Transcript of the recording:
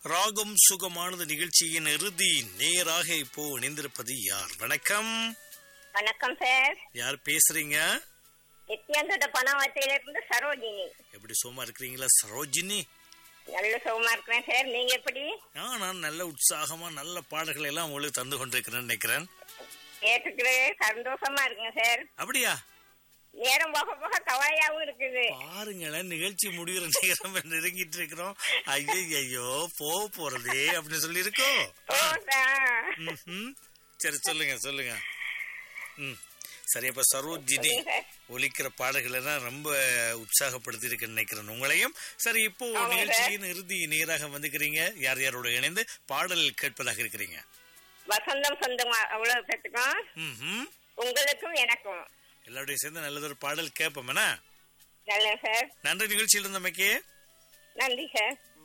ராகம் சுகமானது நிகழ்ச்சியின் இறுதி நேராக இப்போ இணைந்திருப்பது யார் வணக்கம் வணக்கம் சார் யார் பேசுறீங்க நித்யாந்தோட பணவாத்தையில இருந்து சரோஜினி எப்படி சும்மா இருக்கிறீங்களா சரோஜினி நல்ல சுகமா இருக்கிறேன் சார் நீங்க எப்படி ஆ, நான் நல்ல உற்சாகமா நல்ல பாடல்களை எல்லாம் உங்களுக்கு தந்து கொண்டிருக்கிறேன்னு நினைக்கிறேன் கேட்டுக்கிறே சந்தோஷமா இருக்குங்க சார் அப்படியா நேரம் போக போக கவலையாவும் இருக்குது பாருங்களேன் நிகழ்ச்சி முடிகிற நேரம் நெருங்கிட்டு இருக்கிறோம் ஐயோ ஐயோ போக போறதே அப்படின்னு சொல்லி இருக்கோம் ஓ சார் ம்ஹும். சரி சொல்லுங்க சொல்லுங்க ம் சரி அப்ப சரோஜினி சொல்லுங்க சார். ஒலிக்கிற பாடல்கள் எல்லாம் ரொம்ப உற்சாகப்படுத்தி இருக்குன்னு நினைக்கிறேன் உங்களையும் சரி இப்போ ஆமாங்க. நிகழ்ச்சியின் இறுதி நேராக வந்துக்கிறீங்க யார் யாரோட இணைந்து பாடல் கேட்பதாக இருக்கிறீங்க வசந்தம் சொந்தம் அவ்வளவு பேத்துக்கும் ம்ஹும். உங்களுக்கும் எனக்கும் எல்லாரோடையும் சேர்ந்து நல்லதொரு பாடல் கேட்போம் என்ன நல்ல சார் நன்றி நிகழ்ச்சியில் இருந்தமைக்கு நன்றி சார்